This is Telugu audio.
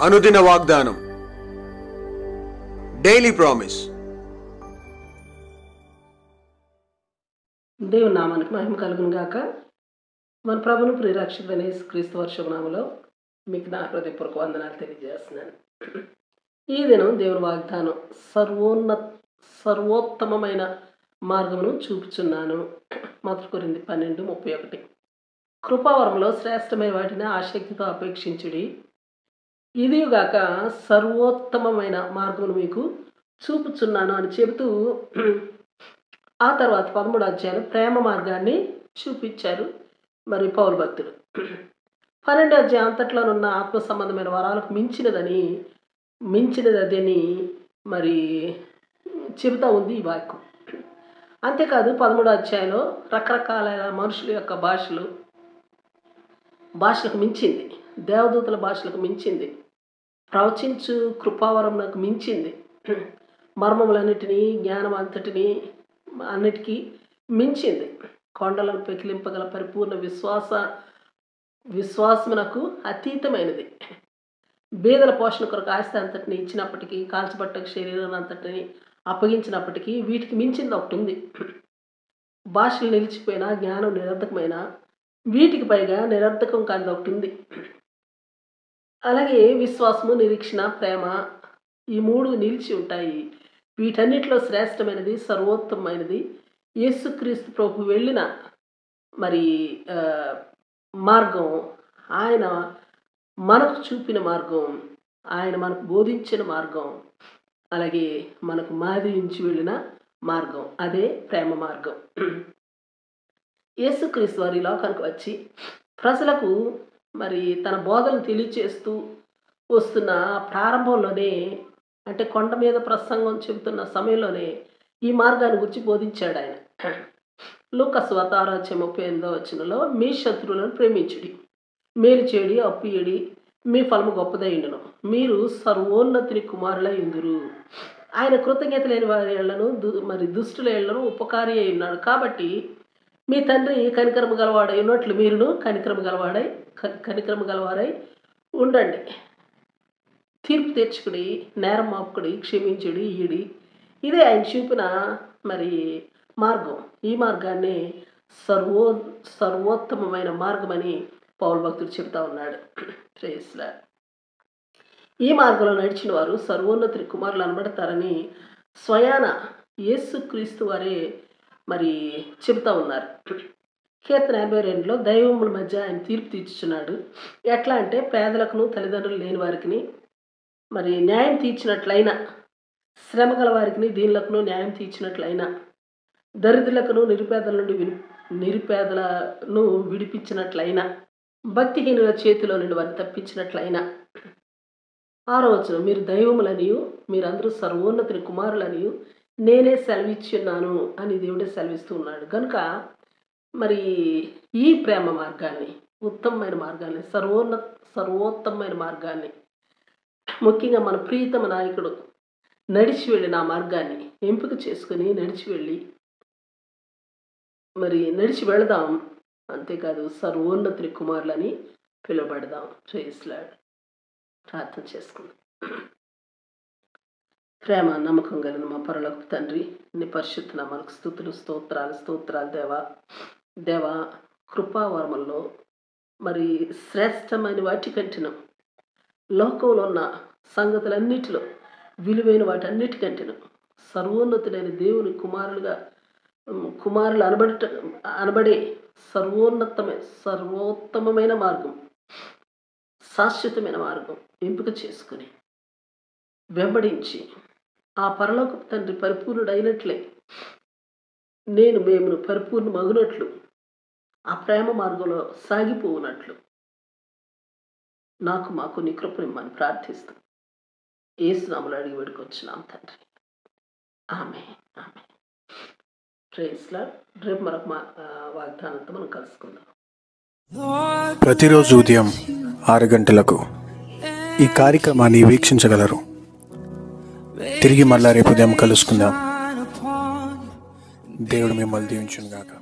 అనుదిన వాగ్దానం డైలీ ప్రామిస్ దేవుని నామానికి మహిమ కలుగును గాక మన ప్రభును ప్రియరక్షకుడైన క్రీస్తు వర్షనామలో మీకు నా హృదయపూర్వక వందనాలు తెలియజేస్తున్నాను ఈ దినం దేవుని వాగ్దానం సర్వోన్న సర్వోత్తమమైన మార్గమును చూపుచున్నాను మొదటి కొరింది పన్నెండు ముప్పై ఒకటి కృపావరంలో శ్రేష్టమైన వాటిని ఆసక్తితో అపేక్షించుడి ఇదిగాక సర్వోత్తమమైన మార్గమును మీకు చూపుచున్నాను అని చెబుతూ ఆ తర్వాత పదమూడు అధ్యాయులు ప్రేమ మార్గాన్ని చూపించారు మరి పౌరు భక్తుడు పన్నెండు అధ్యాయం అంతట్లోనున్న ఆత్మ సంబంధమైన వరాలకు మించినదని మించినది అదని మరి చెబుతా ఉంది ఈ వాక్యం అంతేకాదు పదమూడు అధ్యాయంలో రకరకాలైన మనుషుల యొక్క భాషలు భాషలకు మించింది దేవదూతల భాషలకు మించింది ప్రవచించు కృపావరంకు మించింది మర్మములన్నిటినీ జ్ఞానం అంతటిని అన్నిటికీ మించింది కొండలను పెకిలింపగల పరిపూర్ణ విశ్వాస విశ్వాసమునకు అతీతమైనది బీదల పోషణ కొరకు ఆస్తి అంతటిని ఇచ్చినప్పటికీ కాల్చబట్ట శరీరం అంతటిని అప్పగించినప్పటికీ వీటికి మించింది ఒకటి ఉంది భాషలు నిలిచిపోయినా జ్ఞానం నిరర్ధకమైన వీటికి పైగా నిరర్ధకం కానిది ఒకటి ఉంది అలాగే విశ్వాసము నిరీక్షణ ప్రేమ ఈ మూడు నిలిచి ఉంటాయి వీటన్నిటిలో శ్రేష్టమైనది సర్వోత్తమైనది యేసుక్రీస్తు ప్రభు వెళ్ళిన మరి ఆ, మార్గం ఆయన మనకు చూపిన మార్గం ఆయన మనకు బోధించిన మార్గం అలాగే మనకు మాదిరించి వెళ్ళిన మార్గం అదే ప్రేమ మార్గం యేసుక్రీస్తు వారి ఈ లోకానికి వచ్చి ప్రజలకు మరి తన బోధనలు తెలియచేస్తూ వస్తున్న ప్రారంభంలోనే అంటే కొండ మీద ప్రసంగం చెబుతున్న సమయంలోనే ఈ మార్గాన్ని గురించి బోధించాడు ఆయన లూకస్ వతారాజ్యం ముప్పై ఎనిమిదో వచనంలో మీ శత్రువులను ప్రేమించుడి మేలు చేడి అప్పియడి మీ ఫలము గొప్పదైండును మీరు సర్వోన్నతిని కుమారులై ఉందురు ఆయన కృతజ్ఞత లేని వారి ఏళ్లను దు- మరి దుష్టుల ఏళ్లను ఉపకారి అయి ఉన్నాడు కాబట్టి మీ తండ్రి కనికరము గలవాడై ఉన్నట్లు మీరును కనికరము గలవాడై క- కనికరము గలవారై ఉండండి తీర్పు తెచ్చుకుడి నేరం మాపుకుడి క్షమించుడి ఈడి ఇదే ఆయన చూపిన మరి మార్గం ఈ మార్గాన్ని సర్వో సర్వోత్తమమైన మార్గమని పౌరు భక్తుడు చెప్తా ఉన్నాడు ప్రేస్లా ఈ మార్గంలో నడిచిన వారు సర్వోన్నతి కుమారులు అనబడతారని స్వయాన యేసుక్రీస్తు వారే మరి చెబుతా ఉన్నారు కీర్తన ఎనభై రెండులో దైవముల మధ్య ఆయన తీర్పు తీర్చుచున్నాడు ఎట్లా అంటే పేదలకును తల్లిదండ్రులు లేని వారికి మరి న్యాయం తీర్చినట్లయినా శ్రమ గల వారికి దీనులకును న్యాయం తీర్చినట్లయినా దరిద్రులకును నిరుపేదల నుండి విని నిరుపేదలను విడిపించినట్లయినా భక్తిహీనుల చేతిలో నుండి వారిని తప్పించినట్లయినా ఆరో వచనం మీరు దైవములనియు మీరందరూ సర్వోన్నతిని కుమారులనియు నేనే సెలవిచ్చున్నాను అని దేవుడే సెలవిస్తూ ఉన్నాడు కనుక మరి ఈ ప్రేమ మార్గాన్ని ఉత్తమమైన మార్గాన్ని సర్వోన్న సర్వోత్తమైన మార్గాన్ని ముఖ్యంగా మన ప్రియతమ నాయకుడు నడిచి వెళ్ళిన ఆ మార్గాన్ని ఎంపిక చేసుకుని నడిచి వెళ్ళి మరి నడిచి వెళదాం అంతేకాదు సర్వోన్నతిని కుమారులని పిలువబడదాం ప్రేస్లాడ్ ప్రార్థన చేసుకుందాం ప్రేమ నమ్మకం కలిగిన మా పరలోక తండ్రి నీ పరిశుద్ధ నామాలకు స్థుతులు స్తోత్రాలు స్తోత్రాలు దేవా దేవా కృపావర్మల్లో మరి శ్రేష్టమైన వాటి కంటినం లోకంలో ఉన్న సంగతులన్నిటిలో విలువైన వాటన్నిటికంటేను సర్వోన్నతుడైన దేవుని కుమారులుగా ఉమ్, కుమారులు అనబడట అనబడే సర్వోన్నతమైన సర్వోత్తమమైన మార్గం శాశ్వతమైన మార్గం ఎంపిక చేసుకుని వెంబడించి ఆ పరలోక తండ్రి పరిపూర్ణుడైనట్లే నేను మేమును పరిపూర్ణ మగునట్లు ఆ ప్రేమ మార్గంలో సాగిపోవునట్లు నాకు మాకు నీ కృపనిమ్మని ప్రార్థిస్తూ ఏసునామలు అడిగి వేడుకొచ్చున్నాం తండ్రి ఆమె ఆమె ప్రేస్లా రేపు మరొక మా ఆ, వాగ్దానంతో మనం కలుసుకుందాం ప్రతిరోజు ఉదయం ఆరు గంటలకు ఈ కార్యక్రమాన్ని వీక్షించగలరు తిరిగి మళ్ళా రేపు ఉదయం కలుసుకుందాం దేవుడు మిమ్మల్ని దీవించును గాక